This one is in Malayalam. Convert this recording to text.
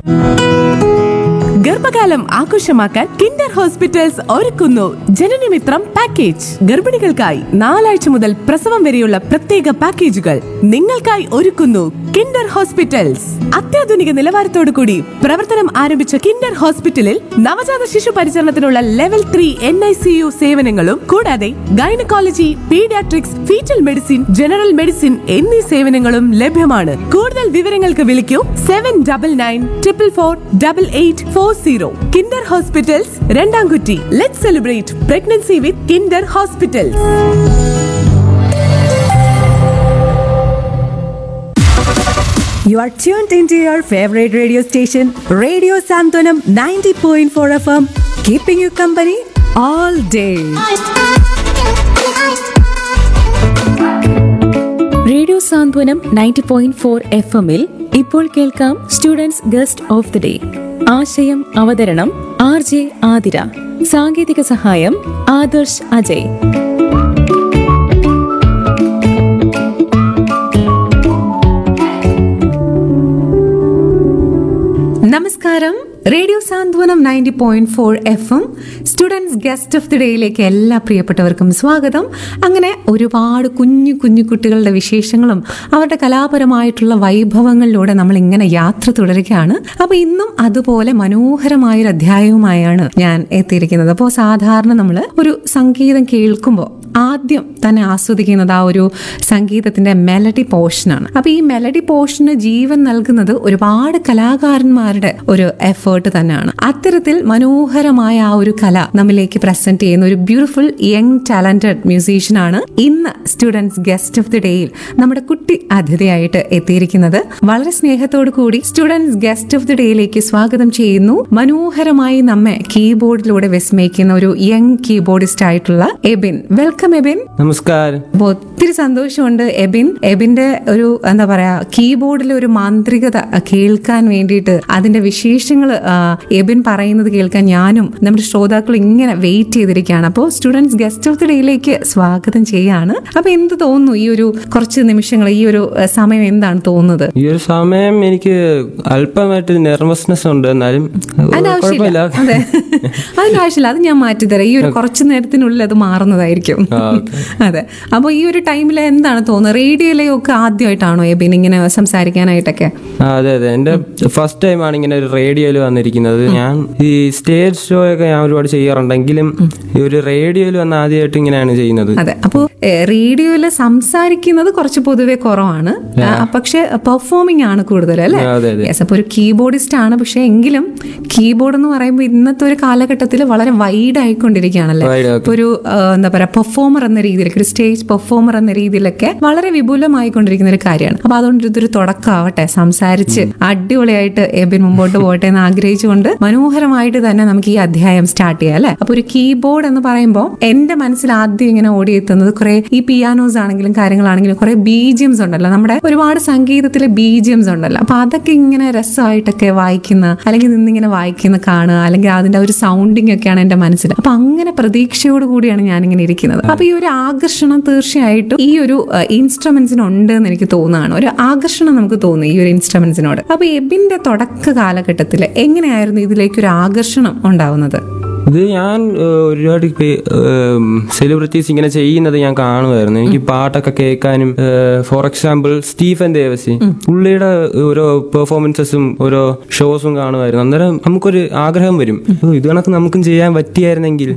ഗർഭകാലം ആഘോഷമാക്കാൻ കിൻഡർ ഹോസ്പിറ്റൽസ് ഒരുക്കുന്നു ജനനമിത്രം പാക്കേജ് ഗർഭിണികൾക്കായി നാലാഴ്ച മുതൽ പ്രസവം വരെയുള്ള പ്രത്യേക പാക്കേജുകൾ നിങ്ങൾക്കായി ഒരുക്കുന്നു കിൻഡർ ഹോസ്പിറ്റൽസ് അത്യാധുനിക നിലവാരത്തോടു കൂടി പ്രവർത്തനം ആരംഭിച്ച കിൻഡർ ഹോസ്പിറ്റലിൽ നവജാത ശിശു പരിചരണത്തിനുള്ള level three N I C U സേവനങ്ങളും കൂടാതെ gynaecology paediatrics foetal medicine general medicine എന്നീ സേവനങ്ങളും ലഭ്യമാണ് കൂടുതൽ വിവരങ്ങൾക്ക് വിളിക്കൂ seven double nine triple four double eight four zero Kinder hospitals Randamkutty let celebrate pregnancy with Kinder hospitals You are tuned into your favorite radio station, Radio Santonam 90.4 FM, keeping you company all day. Radio Santhwanam ninety point four F എമ്മിൽ ഇപ്പോൾ കേൾക്കാം students guest of the day ആശയം അവതരണം ആർ ജെ ആതിര സാങ്കേതിക സഹായം ആദർശ് അജയ് നമസ്കാരം radio Santhwanam ninety point four F M students guest of the ഡേയിലേക്ക് എല്ലാ പ്രിയപ്പെട്ടവർക്കും സ്വാഗതം അങ്ങനെ ഒരുപാട് കുഞ്ഞു കുഞ്ഞു കുട്ടികളുടെ വിശേഷങ്ങളും അവരുടെ കലാപരമായിട്ടുള്ള വൈഭവങ്ങളിലൂടെ നമ്മൾ ഇങ്ങനെ യാത്ര തുടരുകയാണ് അപ്പൊ ഇന്നും അതുപോലെ മനോഹരമായൊരു അധ്യായവുമായാണ് ഞാൻ എത്തിയിരിക്കുന്നത് അപ്പോൾ സാധാരണ നമ്മൾ ഒരു സംഗീതം കേൾക്കുമ്പോൾ ആദ്യം തന്നെ ആസ്വദിക്കുന്നത് ആ ഒരു സംഗീതത്തിന്റെ മെലഡി പോർഷനാണ് അപ്പൊ ഈ മെലഡി പോർഷന് ജീവൻ നൽകുന്നത് ഒരുപാട് കലാകാരന്മാരുടെ ഒരു എഫേർട്ട് തന്നെയാണ് അത്തരത്തിൽ മനോഹരമായ ആ ഒരു കല നമ്മിലേക്ക് പ്രസന്റ് ചെയ്യുന്ന ഒരു ബ്യൂട്ടിഫുൾ യങ് ടാലന്റഡ് മ്യൂസീഷ്യനാണ് ഇന്ന് സ്റ്റുഡൻസ് ഗസ്റ്റ് ഓഫ് ദി ഡേയിൽ നമ്മുടെ കുട്ടി അതിഥിയായിട്ട് എത്തിയിരിക്കുന്നത് വളരെ സ്നേഹത്തോടു കൂടി സ്റ്റുഡൻസ് ഗസ്റ്റ് ഓഫ് ദി ഡേയിലേക്ക് സ്വാഗതം ചെയ്യുന്നു മനോഹരമായി നമ്മെ കീബോർഡിലൂടെ വിസ്മയിക്കുന്ന ഒരു യങ് കീബോർഡിസ്റ്റ് ആയിട്ടുള്ള എബിൻ വെൽക്കം എബിൻ നമസ്കാരം അപ്പൊ ഒത്തിരി സന്തോഷമുണ്ട് എബിൻ എബിന്റെ ഒരു എന്താ പറയാ കീബോർഡിലെ ഒരു മാന്ത്രികത കേൾക്കാൻ വേണ്ടിയിട്ട് അതിന്റെ വിശേഷങ്ങൾ എബിൻ പറയുന്നത് കേൾക്കാൻ ഞാനും നമ്മുടെ ശ്രോതാക്കൾ ഇങ്ങനെ വെയിറ്റ് ചെയ്തിരിക്കുകയാണ് അപ്പോൾ സ്റ്റുഡൻസ് ഗസ്റ്റ് ഓഫ് ദി ഡേയിലേക്ക് സ്വാഗതം ചെയ്യാണ് അപ്പൊ എന്ത് തോന്നുന്നു ഈ ഒരു കുറച്ച് നിമിഷങ്ങൾ ഈ ഒരു ആ, സമയം എന്താണ് തോന്നുന്നത് ഈ ഒരു സമയം എനിക്ക് അല്പമായിട്ട് നെർവസ്നെസ് ഉണ്ട് എന്നാലും അതിന്റെ ആവശ്യമില്ല കുഴപ്പമില്ല അതെ അതിന്റെ ആവശ്യമില്ല അത് ഞാൻ മാറ്റിത്തരാം ഈ ഒരു കുറച്ച് നേരത്തിനുള്ളിൽ അത് മാറുന്നതായിരിക്കും ആ, okay. അതെ അപ്പോൾ ഈ ഒരു ടൈമിൽ എന്താണ് തോന്നുന്നത് റേഡിയോയിലൊക്കെ ആദ്യമായിട്ടാണോ എബിൻ ഇങ്ങനെ സംസാരിക്കാനായിട്ടൊക്കെ ആ, അതെ അതെ എന്റെ ഫസ്റ്റ് ടൈം ആണ് ഇങ്ങനെ ഒരു റേഡിയോയിൽ വന്നിരിക്കുന്നത് ഞാൻ ഈ സ്റ്റേജ് ഷോ ഒക്കെ ഞാൻ ഒരുപാട് ചെയ്യാറുണ്ടെങ്കിലും ഈ ഒരു റേഡിയോയിൽ വന്ന് ആദ്യമായിട്ട് ഇങ്ങനെയാണ് ചെയ്യുന്നത് അതെ അപ്പോൾ റേഡിയോയിൽ സംസാരിക്കുന്നത് കുറച്ച് പൊതുവെ കുറവാണ് ആ, പക്ഷെ പെർഫോമിംഗ് ആണ് കൂടുതൽ അല്ലേ ആ, അതെ, അതെ. യെസ് അപ്പോൾ ഒരു കീബോർഡിസ്റ്റ് ആണ് പക്ഷെ എങ്കിലും കീബോർഡ് എന്ന് പറയുമ്പോൾ ഇന്നത്തെ ഒരു കാലഘട്ടത്തിൽ വളരെ വൈഡ് ആയിക്കൊണ്ടിരിക്കുകയാണല്ലേ Wide, okay. ഇപ്പൊ ഒരു ആ, എന്താ പറയാ പെർഫോമർ എന്ന രീതിയിലൊക്കെ ഒരു സ്റ്റേജ് പെർഫോമർ എന്ന രീതിയിലൊക്കെ വളരെ വിപുലമായിക്കൊണ്ടിരിക്കുന്ന ഒരു കാര്യമാണ് അപ്പൊ അതുകൊണ്ട് ഇതൊരു തുടക്കമാവട്ടെ സംസാരിച്ച് അടിപൊളിയായിട്ട് എബിൻ മുമ്പോട്ട് പോകട്ടെ എന്ന് ആഗ്രഹിച്ചുകൊണ്ട് മനോഹരമായിട്ട് തന്നെ നമുക്ക് ഈ അധ്യായം സ്റ്റാർട്ട് ചെയ്യാം അല്ലെ അപ്പൊ ഒരു കീബോർഡ് എന്ന് പറയുമ്പോൾ എന്റെ മനസ്സിൽ ആദ്യം ഇങ്ങനെ ഓടിയെത്തുന്നത് കുറെ ഈ പിയാനോസ് ആണെങ്കിലും കാര്യങ്ങളാണെങ്കിലും കുറെ ബീജിയംസ് ഉണ്ടല്ലോ നമ്മുടെ ഒരുപാട് സംഗീതത്തിലെ ബീജിയംസ് ഉണ്ടല്ലോ അപ്പൊ അതൊക്കെ ഇങ്ങനെ രസമായിട്ടൊക്കെ വായിക്കുന്ന അല്ലെങ്കിൽ നിന്നിങ്ങനെ വായിക്കുന്ന കാണുക അല്ലെങ്കിൽ അതിന്റെ ആ ഒരു സൗണ്ടിങ് ഒക്കെയാണ് എന്റെ മനസ്സിൽ അപ്പൊ അങ്ങനെ പ്രതീക്ഷയോട് കൂടിയാണ് ഞാനിങ്ങനെ ഇരിക്കുന്നത് അപ്പൊ ഈ ഒരു ആകർഷണം തീർച്ചയായിട്ടും ഈ ഒരു ഇൻസ്ട്രുമെന്റ്സിന് ഉണ്ട് എന്ന് എനിക്ക് തോന്നുകയാണ് ഒരു ആകർഷണം നമുക്ക് തോന്നി ഈ ഒരു ഇൻസ്ട്രുമെന്റ്സിനോട് അപ്പൊ എബിന്റെ തുടക്ക കാലഘട്ടത്തിൽ എങ്ങനെയായിരുന്നു ഇതിലേക്ക് ഒരു ആകർഷണം ഉണ്ടാവുന്നത് ഇത് ഞാൻ ഏഹ്, ഒരുപാട് സെലിബ്രിറ്റീസ് ഇങ്ങനെ ചെയ്യുന്നത് ഞാൻ കാണുമായിരുന്നു എനിക്ക് പാട്ടൊക്കെ കേൾക്കാനും ഫോർ എക്സാമ്പിൾ സ്റ്റീഫൻ ദേവസി പുള്ളിയുടെ ഓരോ പെർഫോമൻസസും ഓരോ ഷോസും കാണുമായിരുന്നു അന്നേരം നമുക്കൊരു ആഗ്രഹം വരും ഓ, ഇത് കണക്ക് നമുക്കും ചെയ്യാൻ പറ്റിയായിരുന്നെങ്കിൽ